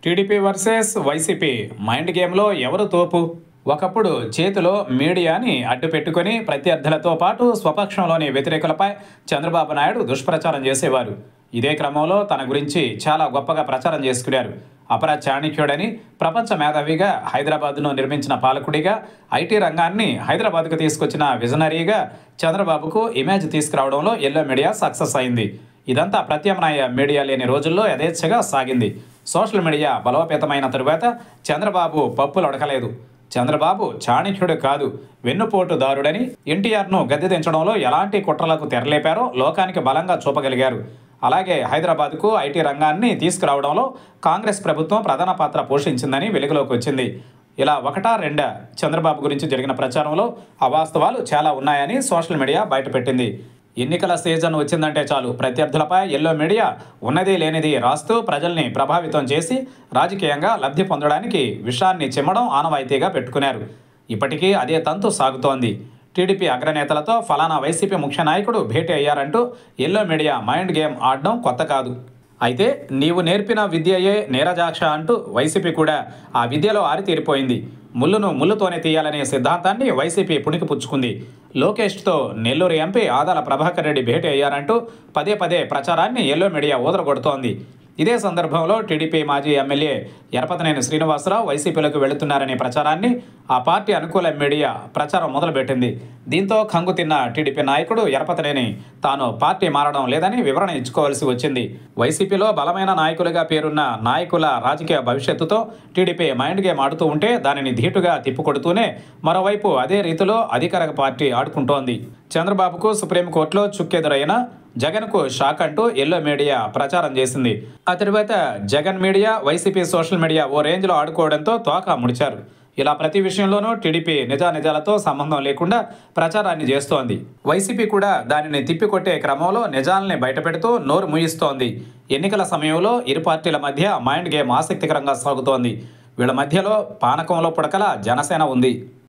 TDP versus YCP mind గేమ్లో ఎవరు తోపు ఒకప్పుడు చేతిలో మీడియాని అడ్డు పెట్టుకొని ప్రత్యర్థులతో పాటు స్వపక్షంలోని వ్యతిరేకులపై చంద్రబాబు నాయుడు దుష్ప్రచారం చేసేవారు ఇదే క్రమంలో తన గురించి చాలా గొప్పగా ప్రచారం చేసుకున్నారు అపర చాణిక్యుడని ప్రపంచ మేధావిగా హైదరాబాద్ను నిర్మించిన పాలకుడిగా ఐటీ రంగాన్ని హైదరాబాద్కు తీసుకొచ్చిన విజనరీగా చంద్రబాబుకు ఇమేజ్ తీసుకురావడంలో ఎల్లో మీడియా సక్సెస్ అయింది ఇదంతా ప్రత్యామ్నాయ మీడియా లేని రోజుల్లో యథేచ్ఛగా సాగింది సోషల్ మీడియా బలోపేతమైన తరువాత చంద్రబాబు పప్పులు ఉడకలేదు చంద్రబాబు చాణక్యుడు కాదు వెన్నుపోటుదారుడని ఎన్టీఆర్ను గద్దె దించడంలో ఎలాంటి కుట్రలకు తెరలేపారో లోకానికి బలంగా చూపగలిగారు అలాగే హైదరాబాద్కు ఐటీ రంగాన్ని తీసుకురావడంలో కాంగ్రెస్ ప్రభుత్వం ప్రధాన పాత్ర పోషించిందని వెలుగులోకి వచ్చింది ఇలా ఒకటా రెండా చంద్రబాబు గురించి జరిగిన ప్రచారంలో అవాస్తవాలు చాలా ఉన్నాయని సోషల్ మీడియా బయటపెట్టింది ఎన్నికల సీజన్ వచ్చిందంటే చాలు ప్రత్యర్థులపై ఎల్లో మీడియా ఉన్నది లేనిది రాస్తూ ప్రజల్ని ప్రభావితం చేసి రాజకీయంగా లబ్ధి పొందడానికి విషాన్ని చిమ్మడం ఆనవాయితీగా పెట్టుకున్నారు ఇప్పటికీ అదే తంతు సాగుతోంది టీడీపీ అగ్రనేతలతో ఫలానా వైసీపీ ముఖ్య నాయకుడు భేటీ అయ్యారంటూ ఎల్లో మీడియా మైండ్ గేమ్ ఆడడం కొత్త కాదు అయితే నీవు నేర్పిన విద్యయే నీరజాక్ష అంటూ వైసీపీ కూడా ఆ విద్యలో ఆరితీరిపోయింది ముళ్ళును ముళ్ళుతోనే తీయాలనే సిద్ధాంతాన్ని వైసీపీ పుణికి పుచ్చుకుంది లోకేష్తో నెల్లూరు ఎంపీ ఆదాల ప్రభాకర్ రెడ్డి భేటీ అయ్యారంటూ పదే పదే ప్రచారాన్ని ఎల్లో మీడియా ఊదరగొడుతోంది ఇదే సందర్భంలో టీడీపీ మాజీ ఎమ్మెల్యే ఎరపతనేని శ్రీనివాసరావు వైసీపీలోకి వెళుతున్నారనే ప్రచారాన్ని ఆ పార్టీ అనుకూల మీడియా ప్రచారం మొదలుపెట్టింది దీంతో కంగు తిన్న టీడీపీ నాయకుడు ఎరపతనేని తాను పార్టీ మారడం లేదని వివరణ ఇచ్చుకోవాల్సి వచ్చింది వైసీపీలో బలమైన నాయకులుగా పేరున్న నాయకుల రాజకీయ భవిష్యత్తుతో టీడీపీ మైండ్ గేమ్ ఆడుతూ ఉంటే దానిని ధీటుగా తిప్పుకొడుతూనే మరోవైపు అదే రీతిలో అధికార పార్టీ ఆడుకుంటోంది చంద్రబాబుకు సుప్రీంకోర్టులో చుక్కెదురైన జగన్కు షాక్ అంటూ ఎల్లో మీడియా ప్రచారం చేసింది ఆ తర్వాత Jagan media YCP social media ఓ రేంజ్లో ఆడుకోవడంతో తోక ముడిచారు ఇలా ప్రతి విషయంలోనూ టీడీపీ నిజానిజాలతో సంబంధం లేకుండా ప్రచారాన్ని చేస్తోంది వైసీపీ కూడా దానిని తిప్పికొట్టే క్రమంలో నిజాల్ని బయటపెడుతూ నోరు ముయిస్తోంది ఎన్నికల సమయంలో ఇరు పార్టీల మధ్య మైండ్ గేమ్ ఆసక్తికరంగా సాగుతోంది వీళ్ళ మధ్యలో పానకంలో పుడకల జనసేన ఉంది